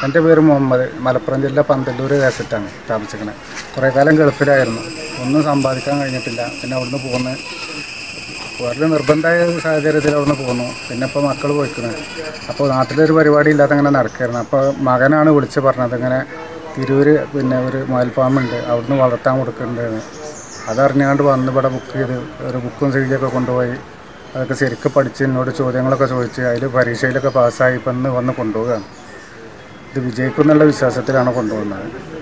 എൻ്റെ പേര് മുഹമ്മദ് മലപ്പുറം ജില്ല പന്തല്ലൂർ ദേശത്താണ് താമസിക്കുന്നത് കുറേ കാലം ഗൾഫിലായിരുന്നു ഒന്നും സമ്പാദിക്കാൻ കഴിഞ്ഞിട്ടില്ല പിന്നെ അവിടുന്ന് പോന്ന് വേറെ നിർബന്ധമായ സാഹചര്യത്തിൽ അവിടുന്ന് പോന്നു പിന്നെ ഇപ്പോൾ മക്കൾ പോയിക്കുന്നത് അപ്പോൾ നാട്ടിലൊരു പരിപാടി ഇല്ലാതെ അങ്ങനെ നടക്കായിരുന്നു അപ്പോൾ മകനാണ് വിളിച്ച് പറഞ്ഞത് ഇങ്ങനെ തിരൂര് പിന്നെ ഒരു മുയൽ ഫാമുണ്ട് അവിടുന്ന് വളർത്താൻ കൊടുക്കുന്നുണ്ടെന്ന് അതറിഞ്ഞാണ്ട് വന്ന് ഇവിടെ ബുക്ക് ചെയ്ത് ഒരു ബുക്കും സീഡിയൊക്കെ കൊണ്ടുപോയി അതൊക്കെ ശരിക്കും പഠിച്ച് എന്നോട് ചോദ്യങ്ങളൊക്കെ ചോദിച്ച് അതിൽ പരീക്ഷയിലൊക്കെ പാസ്സായി ഇപ്പം ഇന്ന് വന്ന് കൊണ്ടുപോവുകയാണ് ഇത് വിജയിക്കും എന്നുള്ള വിശ്വാസത്തിലാണ് കൊണ്ടുപോകുന്നത്